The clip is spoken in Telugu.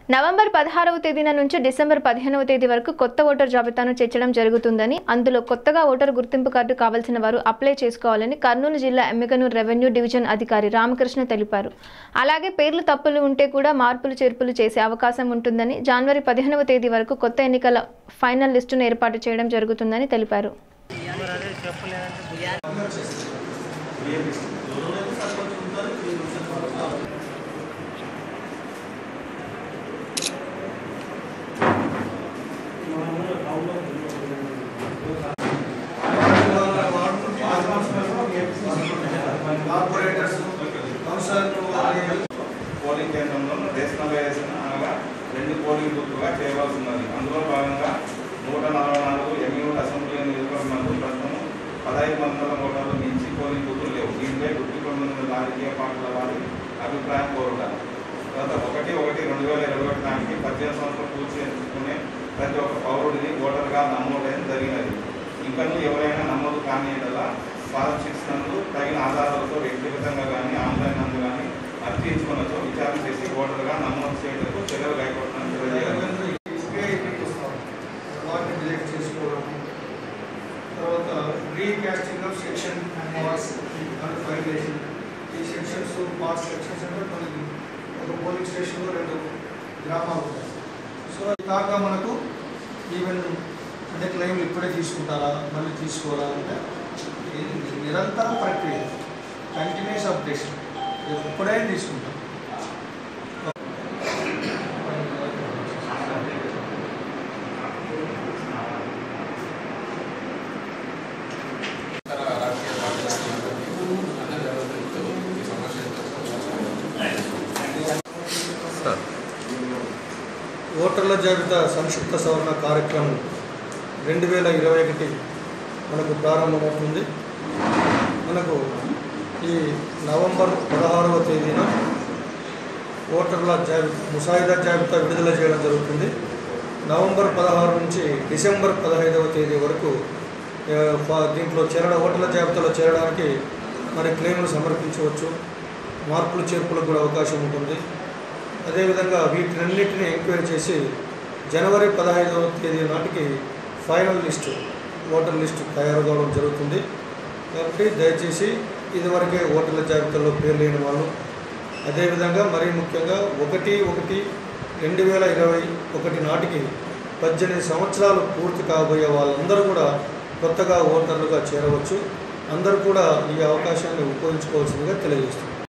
నవంబర్ పదహారవ తేదీన నుంచి డిసెంబర్ పదిహేనవ తేదీ వరకు కొత్త ఓటర్ జాబితాను చేర్చడం జరుగుతుందని అందులో కొత్తగా ఓటర్ గుర్తింపు కార్డు కావాల్సిన వారు అప్లై చేసుకోవాలని కర్నూలు జిల్లా ఎమ్మికనూరు రెవెన్యూ డివిజన్ అధికారి రామకృష్ణ తెలిపారు అలాగే పేర్లు తప్పులు ఉంటే కూడా మార్పులు చేర్పులు చేసే అవకాశం ఉంటుందని జనవరి పదిహేనవ తేదీ వరకు కొత్త ఎన్నికల ఫైనల్ లిస్టును ఏర్పాటు చేయడం జరుగుతుందని తెలిపారు కార్పొరేటర్స్ కౌన్సిలర్లు పోలింగ్ కేంద్రంలో రేషనలైజేషన్ అనగా రెండు పోలింగ్ బూత్లుగా చేయవలసి ఉన్నది అందులో భాగంగా నూట నలభై నాలుగు ఎమ్యూట్ అసెంబ్లీ నియోజకవర్గంలో ప్రస్తుతం పదహైదు వందల ఓటర్లు మించి పోలింగ్ బూతులు లేవు దీనిపై గుర్తు పొందిన రాజకీయ పార్టీల వారి అభిప్రాయం కోరుట గత ఒకటి ఒకటి రెండు వేల ఇరవై ఒకటి నాటికి పద్దెనిమిది సంవత్సరాలు పూర్తి చేసుకునే ప్రతి ఒక్క పౌరుడిని ఓటర్గా నమోదైన జరిగినది ఇంకనూ ఎవరైనా నమోదు కాని యెడల ఫారం సిక్స్ నందు తగిన ఆధారాలతో వ్యక్తిగతంగా కానీ ఆన్లైన్ నందు కానీ అర్థించుకున్నతో విచారణ చేసి ఓటర్గా నమోదు చేయడానికి చర్యలు కైకొట్టడానికి తెలియజేయాలి వాటిని డిలీట్ చేసుకోవడం తర్వాత recasting of section marks and ఫైలేషన్ ఈ సెక్షన్స్ మార్క్స్ సెక్షన్స్ అంటే మనకి ఒక పోలింగ్ స్టేషన్లో రెండు గ్రామాలు ఉంటాయి సో అది కాక మనకు ఈవెన్ అంటే క్లెయిమ్లు ఇప్పుడే తీసుకుంటారా మళ్ళీ తీసుకోవాలా అంటే ఇది నిరంతర ప్రక్రియ కంటిన్యూస్ అప్డేషన్ ఎప్పుడైనా తీసుకుంటాం ఇతర రాజకీయ పార్టీలకు అందరూ ఈ సమస్య ఓటర్ల జాబితా సంక్షిప్త సవరణ కార్యక్రమం రెండు వేల ఇరవై ఒకటి మనకు ప్రారంభమవుతుంది మనకు ఈ నవంబర్ పదహారవ తేదీన ఓటర్ల జాబితా ముసాయిదా జాబితా విడుదల చేయడం జరుగుతుంది నవంబర్ పదహారు నుంచి డిసెంబర్ పదహైదవ తేదీ వరకు ఆ, ఫా- దీంట్లో చేరడ ఓటర్ల జాబితాలో చేరడానికి మరి క్లెయిమ్లు సమర్పించవచ్చు మార్పులు చేర్పులకు కూడా అవకాశం ఉంటుంది అదేవిధంగా వీటినన్నిటిని ఎంక్వైరీ చేసి జనవరి పదహైదవ తేదీ నాటికి ఫైనల్ లిస్టు ఓటర్ లిస్టు తయారు కావడం జరుగుతుంది కాబట్టి దయచేసి ఇదివరకే ఓటర్ల జాబితాలో పేరు లేని వాళ్ళు అదేవిధంగా మరీ ముఖ్యంగా ఒకటి ఒకటి రెండు వేల ఇరవై ఒకటి నాటికి పద్దెనిమిది సంవత్సరాలు పూర్తి కాబోయే వాళ్ళందరూ కూడా కొత్తగా ఓటర్లుగా చేరవచ్చు అందరూ కూడా ఈ అవకాశాన్ని ఉపయోగించుకోవాల్సిందిగా తెలియజేస్తున్నారు